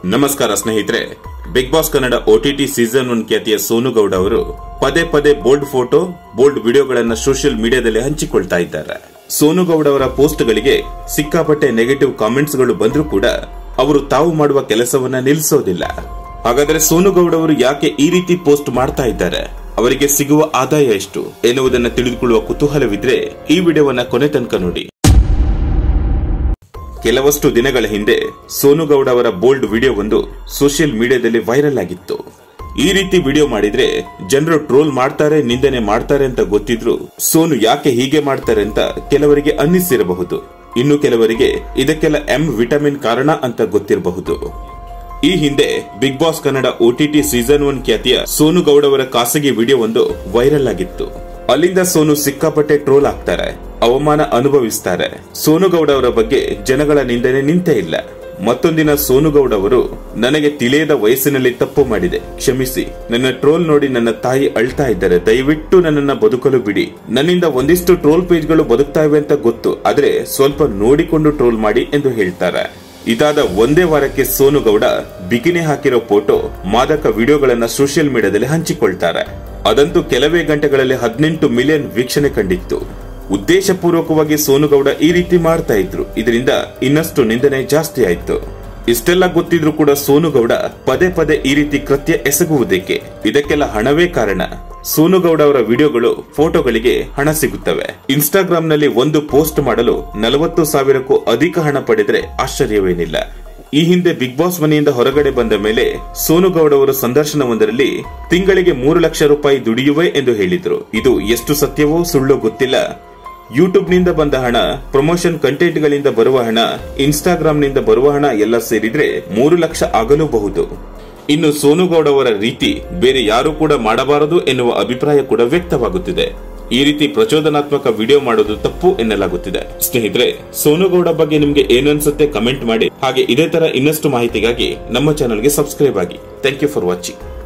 ನಮಸ್ಕಾರ ಸ್ನೇಹಿತರೆ big boss Kannada OTT season one ಖ್ಯಾತಿಯ ಸೋನು ಗೌಡ ಅವರು ಪದೇ ಪದೇ ಬೋಲ್ಡ್ ಫೋಟೋ ಬೋಲ್ಡ್ ವಿಡಿಯೋಗಳನ್ನ ಸೋಷಿಯಲ್ ಮೀಡಿಯಾದಲ್ಲಿ ಹಂಚಿಕೊಳ್ತಾ ಇದ್ದಾರೆ ಸೋನು ಗೌಡ ಅವರ ಪೋಸ್ಟ್ಗಳಿಗೆ ಸಿಕ್ಕಾಪಟ್ಟೆ ನೆಗೆಟಿವ್ ಕಾಮೆಂಟ್ಸ್ ಗಳು ಬಂದ್ರೂ ಕೂಡ ಅವರು ತಾವು ಮಾಡುವ ಕೆಲಸವನ್ನ ನಿಲ್ಲಿಸೋದಿಲ್ಲ ಹಾಗಾದ್ರೆ ಸೋನು ಗೌಡ ಅವರು ಯಾಕೆ ಈ ರೀತಿ ಪೋಸ್ಟ್ ಮಾಡ್ತಾ ಇದ್ದಾರೆ ಅವರಿಗೆ ಸಿಗುವ ಆದಾಯ ಎಷ್ಟು ಎನ್ನುವುದನ್ನ ತಿಳಿದುಕೊಳ್ಳುವ ಕುತೂಹಲವಿದ್ರೆ ಈ ವಿಡಿಯೋವನ್ನ ಕೊನೆ ತನಕ ನೋಡಿ ಕೆಲವಷ್ಟು ದಿನಗಳ ಹಿಂದೆ ಸೋನು ಗೌಡ ಅವರ ಬೋಲ್ಡ್ ವಿಡಿಯೋ ಒಂದು ಸೋಷಿಯಲ್ ಮೀಡಿಯಾದಲ್ಲಿ ವೈರಲ್ ಆಗಿತ್ತು ಈ ರೀತಿ ವಿಡಿಯೋ ಮಾಡಿದ್ರೆ ಜನರು ಟ್ರೋಲ್ ಮಾಡ್ತಾರೆ ನಿಂದನೆ ಮಾಡ್ತಾರೆ ಅಂತ ಗೊತ್ತಿದ್ರು ಸೋನು ಯಾಕೆ ಹೀಗೆ ಮಾಡ್ತಾರೆ ಅಂತ ಕೆಲವರಿಗೆ ಅನ್ನಿಸಿರಬಹುದು ಇನ್ನು ಕೆಲವರಿಗೆ ಇದಕ್ಕೆಲ್ಲ ಎಂ ವಿಟಮಿನ್ ಕಾರಣ ಅಂತ ಗೊತ್ತಿರಬಹುದು ಈ ಹಿಂದೆ big boss Kannada OTT season one ಖ್ಯಾತಿಯ ಸೋನು ಗೌಡ ಅವರ ಖಾಸಗಿ ವಿಡಿಯೋ ಒಂದು ವೈರಲ್ ಆಗಿತ್ತು ಅಲ್ಲಿಂದ ಸೋನು ಸಿಕ್ಕಾಪಟ್ಟೆ ಟ್ರೋಲ್ ಆಗ್ತಾರೆ ಅವಮಾನ ಅನುಭವಿಸ್ತಾರೆ ಸೋನು ಗೌಡ ಅವರ ಬಗ್ಗೆ ಜನಗಳ ನಿಂದನೆ ನಿಂತೇ ಇಲ್ಲ ಮತ್ತೊಂದಿನ ಸೋನು ಗೌಡ ಅವರು ನನಗೆ ತಿಳಿಯದ ವಯಸ್ಸಿನಲ್ಲಿ ತಪ್ಪು ಮಾಡಿದೆ ಕ್ಷಮಿಸಿ ನನ್ನ ಟ್ರೋಲ್ ನೋಡಿ ನನ್ನ ತಾಯಿ ಅಳ್ತಾ ಇದ್ದಾರೆ ದಯವಿಟ್ಟು ನನ್ನನ್ನ ಬದುಕಲು ಬಿಡಿ ನನ್ನಿಂದ ಒಂದಿಷ್ಟು ಟ್ರೋಲ್ ಪೇಜ್ಗಳು ಬದುಕ್ತಾ ಇವೆ ಅಂತ ಗೊತ್ತು ಆದ್ರೆ ಸ್ವಲ್ಪ ನೋಡಿಕೊಂಡು ಟ್ರೋಲ್ ಮಾಡಿ ಎಂದು ಹೇಳ್ತಾರೆ ಇದಾದ ಒಂದೇ ವಾರಕ್ಕೆ ಸೋನು ಗೌಡ ಬಿಕಿನಿ ಹಾಕಿರೋ ಫೋಟೋ ಮಾದಕ ವಿಡಿಯೋಗಳನ್ನ ಸೋಷಿಯಲ್ ಮೀಡಿಯಾದಲ್ಲಿ ಹಂಚಿಕೊಳ್ತಾರೆ ಅದಂತೂ ಕೆಲವೇ ಗಂಟೆಗಳಲ್ಲಿ ಹದಿನೆಂಟು ಮಿಲಿಯನ್ ವೀಕ್ಷಣೆ ಕಂಡಿತ್ತು ಉದ್ದೇಶಪೂರ್ವಕವಾಗಿ ಸೋನು ಗೌಡ ಈ ರೀತಿ ಮಾಡ್ತಾ ಇದ್ರು ಇದರಿಂದ ಇನ್ನಷ್ಟು ನಿಂದನೆ ಜಾಸ್ತಿ ಆಯ್ತು ಇಷ್ಟೆಲ್ಲ ಗೊತ್ತಿದ್ರು ಕೂಡ ಸೋನು ಗೌಡ ಪದೇ ಪದೇ ಈ ರೀತಿ ಕೃತ್ಯ ಎಸಗುವುದಕ್ಕೆ ಇದಕ್ಕೆಲ್ಲ ಹಣವೇ ಕಾರಣ ಸೋನು ಗೌಡ ಅವರ ವಿಡಿಯೋಗಳು ಫೋಟೋಗಳಿಗೆ ಹಣ ಸಿಗುತ್ತವೆ ಇನ್ಸ್ಟಾಗ್ರಾಮ್ ನಲ್ಲಿ ಒಂದು ಪೋಸ್ಟ್ ಮಾಡಲು ನಲವತ್ತು ಸಾವಿರಕ್ಕೂ ಅಧಿಕ ಹಣ ಪಡೆದರೆ ಆಶ್ಚರ್ಯವೇನಿಲ್ಲ ಈ ಹಿಂದೆ ಬಿಗ್ ಬಾಸ್ ಮನೆಯಿಂದ ಹೊರಗಡೆ ಬಂದ ಮೇಲೆ ಸೋನು ಗೌಡ ಅವರು ಸಂದರ್ಶನವೊಂದರಲ್ಲಿ ತಿಂಗಳಿಗೆ ಮೂರು ಲಕ್ಷ ರೂಪಾಯಿ ದುಡಿಯುವೆ ಎಂದು ಹೇಳಿದ್ರು ಇದು ಎಷ್ಟು ಸತ್ಯವೋ ಸುಳ್ಳೋ ಗೊತ್ತಿಲ್ಲ ಯೂಟ್ಯೂಬ್ ನಿಂದ ಬಂದ ಹಣ ಪ್ರಮೋಷನ್ ಕಂಟೆಂಟ್ ಗಳಿಂದ ಬರುವ ಹಣ ಇನ್ಸ್ಟಾಗ್ರಾಮ್ ನಿಂದ ಬರುವ ಹಣ ಎಲ್ಲ ಸೇರಿದ್ರೆ ಮೂರು ಲಕ್ಷ ಆಗಲೂಬಹುದು ಇನ್ನು ಸೋನು ಗೌಡ ಅವರ ರೀತಿ ಬೇರೆ ಯಾರು ಕೂಡ ಮಾಡಬಾರದು ಎನ್ನುವ ಅಭಿಪ್ರಾಯ ಕೂಡ ವ್ಯಕ್ತವಾಗುತ್ತಿದೆ ಈ ರೀತಿ ಪ್ರಚೋದನಾತ್ಮಕ ವಿಡಿಯೋ ಮಾಡೋದು ತಪ್ಪು ಎನ್ನಲಾಗುತ್ತಿದೆ ಸ್ನೇಹಿತರೆ ಸೋನು ಗೌಡ ಬಗ್ಗೆ ನಿಮ್ಗೆ ಏನು ಅನ್ಸುತ್ತೆ ಕಮೆಂಟ್ ಮಾಡಿ ಹಾಗೆ ಇದೇ ತರ ಇನ್ನಷ್ಟು ಮಾಹಿತಿಗಾಗಿ ನಮ್ಮ ಚಾನಲ್ಗೆ ಸಬ್ಸ್ಕ್ರೈಬ್ ಆಗಿ ಥ್ಯಾಂಕ್ ಯು ಫಾರ್ ವಾಚಿಂಗ್